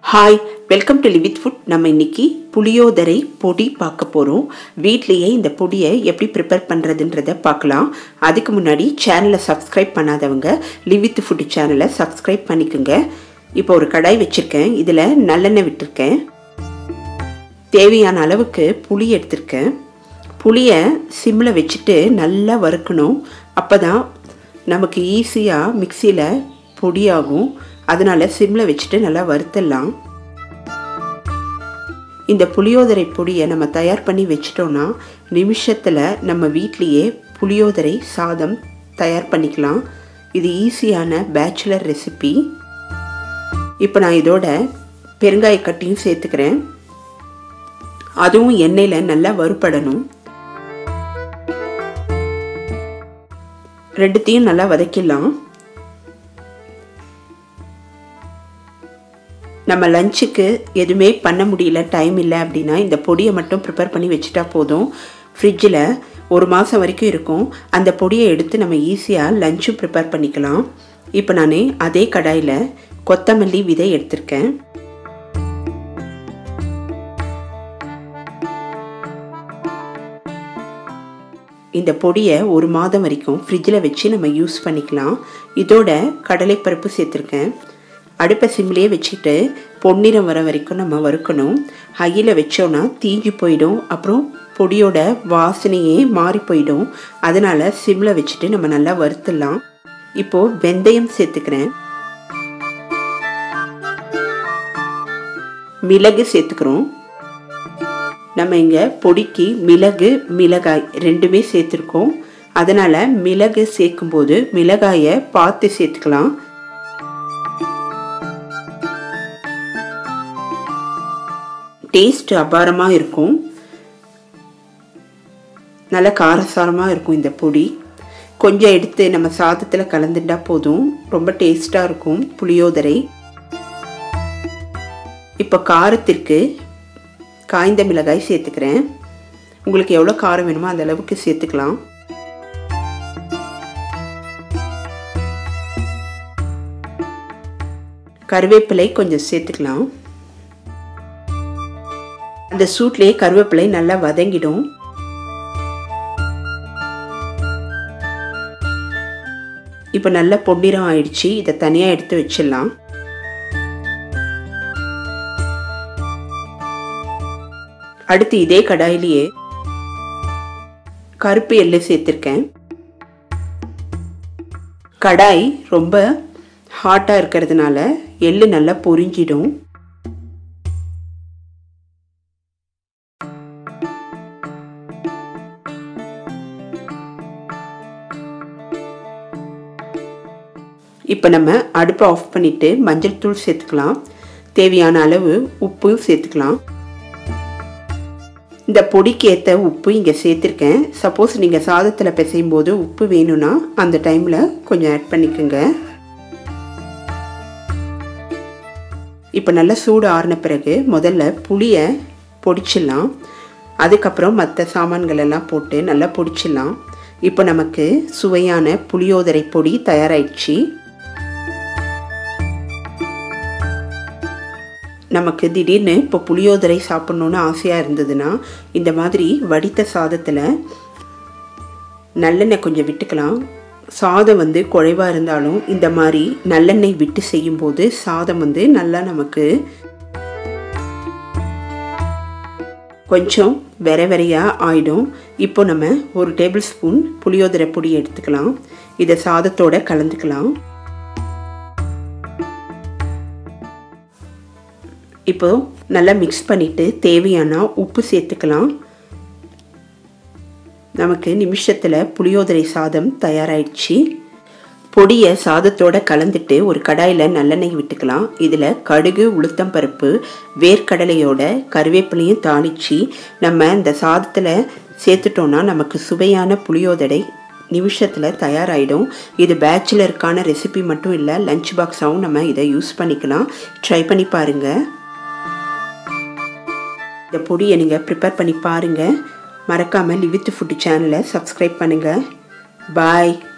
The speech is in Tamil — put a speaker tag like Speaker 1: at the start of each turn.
Speaker 1: ஹாய் வெல்கம் டு லிவித் ஃபுட் நம்ம இன்னைக்கு புளியோதரை பொடி பார்க்க போகிறோம் வீட்லேயே இந்த பொடியை எப்படி ப்ரிப்பேர் பண்ணுறதுன்றத பார்க்கலாம் அதுக்கு முன்னாடி சேனலை சப்ஸ்கிரைப் பண்ணாதவங்க லிவித் ஃபுட் சேனலை சப்ஸ்கிரைப் பண்ணிக்கோங்க இப்போ ஒரு கடாய் வச்சுருக்கேன் இதில் நல்லெண்ணெய் விட்டுருக்கேன் தேவையான அளவுக்கு புளி எடுத்திருக்கேன் புளியை சிம்மில் வச்சுட்டு நல்லா வறுக்கணும் அப்போ தான் நமக்கு ஈஸியாக மிக்சியில் பொடியாகும் அதனால் சிம்மில் வச்சுட்டு நல்லா வறுத்தலாம் இந்த புளியோதரை பொடியை நம்ம தயார் பண்ணி வச்சிட்டோன்னா நிமிஷத்தில் நம்ம வீட்லேயே புளியோதரை சாதம் தயார் பண்ணிக்கலாம் இது ஈஸியான பேச்சுலர் ரெசிபி இப்போ நான் இதோட பெருங்காய கட்டியும் சேர்த்துக்கிறேன் அதுவும் எண்ணெயில் நல்லா வறுபடணும் ரெண்டுத்தையும் நல்லா வதக்கிடலாம் நம்ம லஞ்சுக்கு எதுவுமே பண்ண முடியல டைம் இல்லை அப்படின்னா இந்த பொடியை மட்டும் ப்ரிப்பேர் பண்ணி வச்சுட்டா போதும் ஃப்ரிட்ஜில் ஒரு மாதம் வரைக்கும் இருக்கும் அந்த பொடியை எடுத்து நம்ம ஈஸியாக லஞ்சும் ப்ரிப்பேர் பண்ணிக்கலாம் இப்போ நான் அதே கடாயில் கொத்தமல்லி விதை எடுத்திருக்கேன் இந்த பொடியை ஒரு மாதம் வரைக்கும் ஃப்ரிட்ஜில் வச்சு நம்ம யூஸ் பண்ணிக்கலாம் இதோட கடலைப்பருப்பு சேர்த்துருக்கேன் அடுப்பை சிம்லேயே வச்சுட்டு பொன்னிறம் வர வரைக்கும் நம்ம வறுக்கணும் ஹையில் வச்சோன்னா தீஞ்சு போயிடும் அப்புறம் பொடியோட வாசனையே மாறி போயிடும் அதனால் சிம்மில் வச்சுட்டு நம்ம நல்லா வறுத்துடலாம் இப்போது வெந்தயம் சேர்த்துக்கிறேன் மிளகு சேர்த்துக்கிறோம் நம்ம இங்கே பொடிக்கு மிளகு மிளகாய் ரெண்டுமே சேர்த்துருக்கோம் அதனால் மிளகு சேர்க்கும்போது மிளகாயை பார்த்து சேர்த்துக்கலாம் டேஸ்ட் அபாரமாக இருக்கும் நல்ல காரசாரமாக இருக்கும் இந்த பொடி கொஞ்சம் எடுத்து நம்ம சாதத்தில் கலந்துட்டா போதும் ரொம்ப டேஸ்ட்டாக இருக்கும் புளியோதரை இப்போ காரத்திற்கு காய்ந்த மிளகாய் சேர்த்துக்கிறேன் உங்களுக்கு எவ்வளோ காரம் வேணுமோ அந்த அளவுக்கு சேர்த்துக்கலாம் கருவேப்பிலை கொஞ்சம் சேர்த்துக்கலாம் அந்த சூட்லேயே கருவேப்பிலை நல்லா வதங்கிடும் இப்போ நல்ல பொன்னிறம் ஆயிடுச்சு இதை தனியாக எடுத்து வச்சிடலாம் அடுத்து இதே கடாயிலேயே கருப்பு எள்ளு சேர்த்துருக்கேன் கடாய் ரொம்ப ஹாட்டாக இருக்கிறதுனால எள்ளு நல்லா பொரிஞ்சிடும் இப்போ நம்ம அடுப்பை ஆஃப் பண்ணிவிட்டு மஞ்சள் தூள் சேர்த்துக்கலாம் தேவையான அளவு உப்பும் சேர்த்துக்கலாம் இந்த பொடிக்கு ஏற்ற உப்பு இங்கே சேர்த்துருக்கேன் சப்போஸ் நீங்கள் சாதத்தில் பிசையும் போது உப்பு வேணும்னா அந்த டைமில் கொஞ்சம் ஆட் பண்ணிக்கோங்க இப்போ நல்லா சூடு ஆறின பிறகு முதல்ல புளியை பொடிச்சிடலாம் அதுக்கப்புறம் மற்ற சாமான்கள் எல்லாம் போட்டு நல்லா பொடிச்சிடலாம் இப்போ நமக்கு சுவையான புளியோதரை பொடி தயாராகிடுச்சு நமக்கு திடீர்னு இப்போ புளியோதரை சாப்பிட்ணுன்னு ஆசையாக இருந்ததுன்னா இந்த மாதிரி வடித்த சாதத்தில் நல்லெண்ணெய் கொஞ்சம் விட்டுக்கலாம் சாதம் வந்து குறைவாக இருந்தாலும் இந்த மாதிரி நல்லெண்ணெய் விட்டு செய்யும்போது சாதம் வந்து நல்லா நமக்கு கொஞ்சம் வெற வெறையாக ஆயிடும் இப்போ நம்ம ஒரு டேபிள் ஸ்பூன் புளியோதரை பொடி எடுத்துக்கலாம் இதை சாதத்தோட கலந்துக்கலாம் இப்போ நல்லா மிக்ஸ் பண்ணிவிட்டு தேவையான உப்பு சேர்த்துக்கலாம் நமக்கு நிமிஷத்தில் புளியோதரை சாதம் தயாராகிடுச்சு பொடியை சாதத்தோடு கலந்துட்டு ஒரு கடாயில் நல்லெண்ணெய் விட்டுக்கலாம் இதில் கடுகு உளுத்தம் பருப்பு வேர்க்கடலையோட கருவேப்பிலையும் தாளித்து நம்ம இந்த சாதத்தில் சேர்த்துட்டோன்னா நமக்கு சுவையான புளியோதரை நிமிஷத்தில் தயாராகிடும் இது பேச்சுலருக்கான ரெசிபி மட்டும் இல்லை லஞ்ச் பாக்ஸாகவும் நம்ம இதை யூஸ் பண்ணிக்கலாம் ட்ரை பண்ணி பாருங்கள் இந்த பொடியை நீங்கள் ப்ரிப்பேர் பண்ணி பாருங்கள் மறக்காமல் லிவித் ஃபுட்டு சேனலை சப்ஸ்கிரைப் பண்ணுங்கள் பாய்